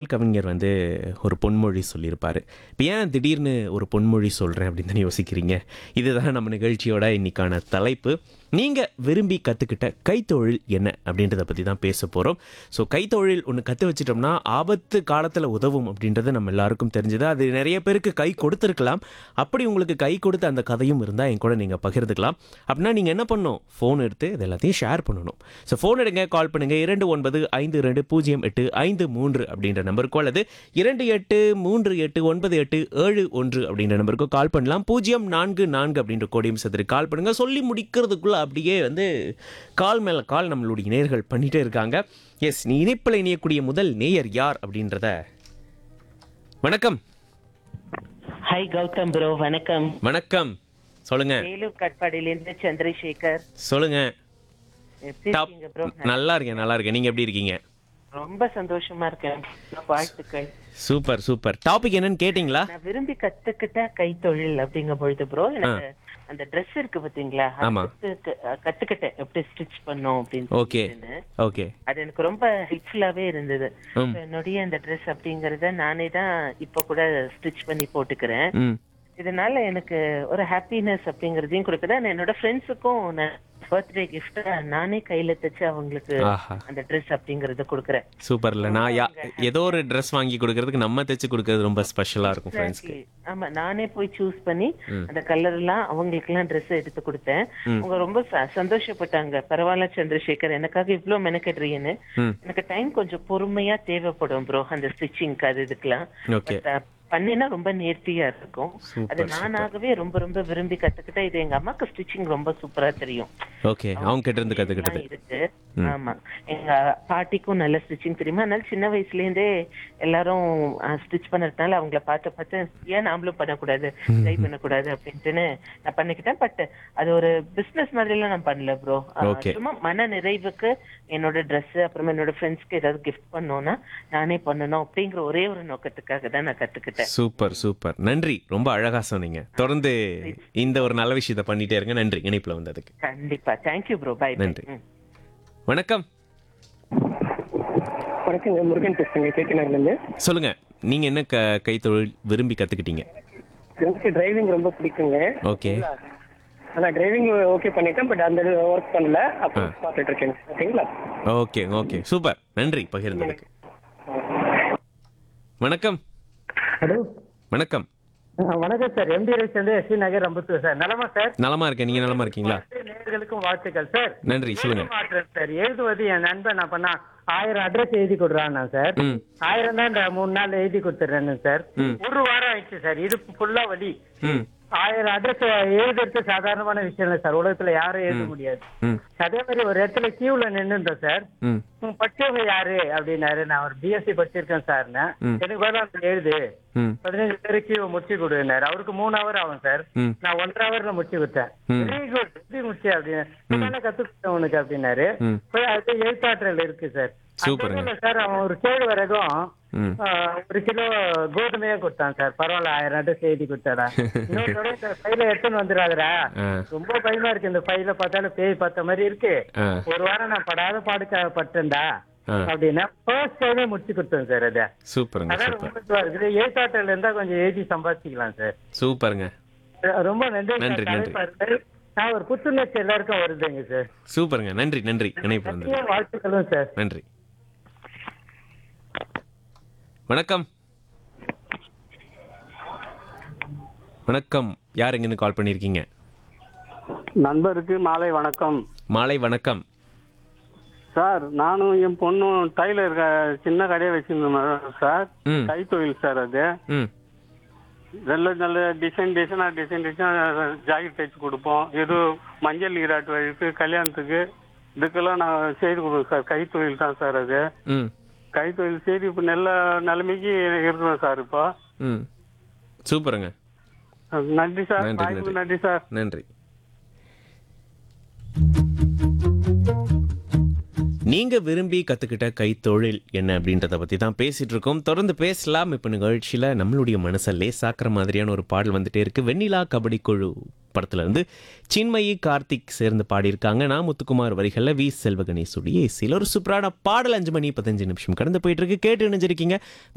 கவிஞர் வந்து ஒரு பொன்மொழி சொல்லியிருப்பார் இப்போ ஏன் திடீர்னு ஒரு பொன்மொழி சொல்கிறேன் அப்படின்னு தானே யோசிக்கிறீங்க இதுதான் நம்ம நிகழ்ச்சியோட இன்னைக்கான தலைப்பு நீங்கள் விரும்பி கற்றுக்கிட்ட கைத்தொழில் என்ன அப்படின்றத பற்றி தான் பேச போகிறோம் ஸோ கைத்தொழில் ஒன்று கற்று வச்சிட்டோம்னா ஆபத்து காலத்தில் உதவும் அப்படின்றது நம்ம எல்லாருக்கும் தெரிஞ்சது அது நிறைய பேருக்கு கை கொடுத்துருக்கலாம் அப்படி உங்களுக்கு கை கொடுத்த அந்த கதையும் இருந்தால் என் கூட நீங்கள் பகிர்ந்துக்கலாம் அப்படின்னா நீங்கள் என்ன பண்ணணும் ஃபோன் எடுத்து இது எல்லாத்தையும் ஷேர் பண்ணணும் ஸோ ஃபோன் எடுங்க கால் பண்ணுங்க இரண்டு ஒன்பது ஐந்து ரெண்டு பூஜ்ஜியம் எட்டு ஐந்து மூன்று அப்படின்ற நம்பருக்கோ அல்லது இரண்டு எட்டு மூன்று எட்டு ஒன்பது எட்டு ஏழு ஒன்று அப்படின்ற நம்பருக்கோ கால் பண்ணலாம் பூஜ்ஜியம் நான்கு நான்கு அப்படின்ற கோடியும் சேர்த்து கால் பண்ணுங்க சொல்லி முடிக்கிறதுக்குள்ள அப்படியே வந்து கால் மேல கால் நம்மளுடைய நேயர்கள் பண்ணிட்டே இருக்காங்க எஸ் நீ இணைப்பில் இணையக்கூடிய முதல் நேயர் யார் அப்படின்றத வணக்கம் ஹாய் கௌதம் ப்ரோ வணக்கம் வணக்கம் சொல்லுங்க வேலூர் கட்பாடியிலிருந்து சந்திரசேகர் சொல்லுங்க எப்படி டாப் இருக்கீங்க ப்ரோ நல்லா இருக்கேன் நல்லா இருக்கேன் நீங்க எப்படி இருக்கீங்க ரொம்ப சந்தோஷமா இருக்கேன் வாழ்த்துக்கள் சூப்பர் சூப்பர் டாபிக் என்னன்னு கேட்டிங்களா நான் விரும்பி கத்துக்கிட்ட கைத்தொழில் அப்படிங்கும் பொழுது ப்ரோ எனக்கு அந்த Dress இருக்கு பாத்தீங்களா அது ஆமா. கத்துக்க- கத்துக்கிட்டேன் எப்படி ஸ்டிச் பண்ணோம் அப்படின்னு ஓகே சொல்லிட்டுன்னு. ஓகே அது எனக்கு ரொம்ப ஹெல்ப்ஃபுல்லாவே இருந்தது ம். So, என்னுடைய அந்த Dress அப்படிங்கறத நானே தான் இப்ப கூட ஸ்டிச் பண்ணி போட்டுக்கிறேன் ம் இதனால எனக்கு ஒரு ஹாப்பினஸ் அப்படிங்கறதையும் கொடுக்குது நான் என்னோட ஃப்ரெண்ட்ஸுக்கும் நான் பர்த்டே கிஃப்டா நானே கையில தச்சு அவங்களுக்கு ஆஹா அந்த Dress அப்படிங்கறத கொடுக்குறேன் சூப்பர்ல நான் யா ஏதோ ஒரு ட்ரெஸ் வாங்கி கொடுக்கறதுக்கு நம்ம தைச்சு கொடுக்கறது ரொம்ப ஸ்பெஷலா இருக்கும் ஃப்ரெண்ட்ஸ்க்கு ஆமா நானே போய் சூஸ் பண்ணி ம். அந்த கலர் எல்லாம் அவங்களுக்கு எல்லாம் Dress எடுத்து கொடுத்தேன் அவங்க ரொம்ப ச- சந்தோஷப்பட்டாங்க பரவாயில்ல சந்திரசேகர் எனக்காக இவ்ளோ மெனக்கெடுறீங்கன்னு ம் எனக்கு டைம் கொஞ்சம் பொறுமையா தேவைப்படும் ப்ரோ அந்த ஸ்டிச்சிங்க்கு அது இதுக்கெல்லாம் ஓகே But, uh, பண்ணினா ரொம்ப நேர்த்தியா இருக்கும் Super, அது நானாகவே ரொம்ப ரொம்ப விரும்பி கத்துக்கிட்டேன் இது எங்க அம்மாக்கு ஸ்டிச்சிங் ரொம்ப சூப்பரா தெரியும் ஓகே அவங்க கிட்ட இருந்து கத்துக்கிட்டது எல்லாம் இருக்கு ஆமா எங்க பாட்டிக்கும் நல்ல ஸ்டிச்சிங் தெரியுமா அதனால சின்ன வயசுல இருந்தே எல்லாரும் ஸ்டிச் பண்ணதுனால அவங்கள பார்த்து பார்த்து ஏன் நாமளும் பண்ணக்கூடாது ட்ரை பண்ணக்கூடாது அப்படின்ட்டுன்னு நான் பண்ணிக்கிட்டேன் பட் அது ஒரு பிசினஸ் மாதிரி எல்லாம் நான் பண்ணல ப்ரோ Okay. சும்மா மன நிறைவுக்கு என்னோட Dress அப்புறமா என்னோட ஃப்ரெண்ட்ஸ்க்கு ஏதாவது கிஃப்ட் பண்ணோம்னா நானே பண்ணணும் அப்படிங்கிற ஒரே ஒரு நோக்கத்துக்காக தான் நான் கத்துக்கிட்டேன் சூப்பர் சூப்பர் நன்றி ரொம்ப அழகா சொன்னீங்க தொடர்ந்து இந்த ஒரு நல்ல விஷயத்தை பண்ணிட்டே இருங்க நன்றி இணைப்புல வந்ததுக்கு கண்டிப்பா தேங்க்யூ ப்ரோ பை நன்றி. வணக்கம் வணக்கங்க முருகன் பேசுறேங்க கேட்கனாங்கலேருந்து சொல்லுங்க நீங்க என்ன க கைத்தொழில் விரும்பி கத்துக்கிட்டீங்க எனக்கு டிரைவிங் ரொம்ப பிடிக்குங்க ஓகே ஆனா டிரைவிங் ஓகே பண்ணிட்டேன் பட் அந்த ஒர்க் பண்ணல அப்போ பார்த்துட்டு இருக்கேன் ஓகேங்களா ஓகே ஓகே சூப்பர் நன்றி பகிர்ந்ததுக்கு வணக்கம் ஹலோ வணக்கம் வணக்கம் சார் எம்டி ரவி வந்து எஸ்வி நகர் அம்பத்தூர் சார் நலமா சார் நலமா இருக்கேன் நீங்க நலமா இருக்கீங்களா நேர்களுக்கும் வாழ்த்துக்கள் சார் நன்றி சொல்லுங்க மாற்றேன் சார் எழுதுவது என் நண்பன் நான் பண்ணா ஆயிரம் அட்ரஸ் எழுதி கொடுறான் சார் ம் ஆயிரம் தான் இந்த மூணு நாள் எழுதி கொடுத்துட்றேன்னு சார் ம். ஒரு வாரம் ஆயிடுச்சு சார் இது ஃபுல்லா வலி ம் ஆயிரம் அட்ரஸ் எழுதுறது சாதாரணமான விஷயம் இல்லை சார் உலகத்துல யாரும் எழுத முடியாது ம் அதே மாதிரி ஒரு இடத்துல கியூல நின்னுட்டோம் சார் ம் உம், படிச்சவங்க யாரு அப்படின்னாரு நான் ஒரு பிஎஸ்சி படிச்சிருக்கேன் சார்னு ம். எனக்கு பதிலா அந்த எழுது ம் பதினஞ்சு பேருக்கு முடிச்சு கொடுனாரு அவருக்கு மூணு ஹவர் ஆகும் சார் ம் நான் ஒன்றரை ஹவர்ல முடிச்சு கொடுத்தேன் ம். வெரி குட் எப்படி முடிச்சு அப்படின்னு கத்து கொடுத்தேன் உனக்கு அப்படின்னாரு ம் போய் அது எழுத்தாற்றல் இருக்கு சார் சூப்பருங்க. அந்த சார் அவன் ஒரு கேழு வரகும் ம் ஒரு கிலோ கோதுமையே கொடுத்தான் சார் பரவாயில்ல ஆயிரம் அட்ரஸ் எழுதி கொடுத்தாடா இன்னொரு இந்த ஃபைல எடுத்துன்னு வந்துடாதடா ஆ ரொம்ப பயமா இருக்கு இந்த ஃபைல பார்த்தாலும் பேய் பார்த்த மாதிரி இருக்கு ஆ ஒரு வாரம் நான் படாத பாடுக்க பட்டேன்டா ஆ. அப்படின்னா ஃபர்ஸ்ட் டைமே முடிச்சு கொடுத்தேன் சார் அதை சூப்பருங்க அதான் சூப்பர் ரொம்ப இதுவா இருக்குது எழுத்தாற்றல் இருந்தா கொஞ்சம் எழுதி சம்பாதிச்சிக்கலாம் சார் சூப்பருங்க ரொம்ப நன்றி சார். நன்றி, நன்றி. தலைப்பாரு. நான் ஒரு புத்துணர்ச்சி எல்லாருக்கும் வருதுங்க சார் சூப்பருங்க நன்றி நன்றி இணைப்பு வந்தது நிறைய வாழ்த்துக்களும் சார் நன்றி வணக்கம் வணக்கம் யார் எங்கன்னு கால் பண்ணியிருக்கீங்க நண்பருக்கு மாலை வணக்கம் மாலை வணக்கம் சார் நானும் என் பொண்ணும் டைலர் க- சின்ன கடையை வச்சிருந்தோம் சார் ம் கைத்தொழில் சார் அது ம் நல்ல நல்ல டிசைன் டிசைனா டிசைன் டிசைன் ஜாக்கெட் தைச்சு கொடுப்போம் எது மஞ்சள் நீராட்டு வயசுக்கு கல்யாணத்துக்கு இதுக்கெல்லாம் நான் செய்து கொடுப்போம் சார் கைத்தொழில் தான் சார் அது ம் கைத்தொழில் செய்து இப்போ நல்ல நிலைமைக்கு இருக்கிறோம் சார் இப்போ ம் சூப்பருங்க நன்றி சார் நன்றி, வாய்ப்புக்கு நன்றி. நன்றி சார் நன்றி நீங்க விரும்பி கத்துக்கிட்ட கைத்தொழில் என்ன அப்படின்றத பத்தி தான் பேசிட்டு இருக்கோம் தொடர்ந்து பேசலாம் இப்ப நிகழ்ச்சியில நம்மளுடைய மனசை லேசாக்குற மாதிரியான ஒரு பாடல் வந்துட்டே இருக்கு வெண்ணிலா கபடி குழு படத்துல இருந்து சின்மயி கார்த்திக் சேர்ந்து பாடியிருக்காங்க நான் முத்துக்குமார் வரிகள்ல வி செல்வகணேசுடைய இசையில் ஒரு சூப்பரான பாடல் அஞ்சு மணி பதினஞ்சு நிமிஷம் கடந்து போயிட்டு இருக்கு கேட்டு இணைஞ்சிருக்கீங்க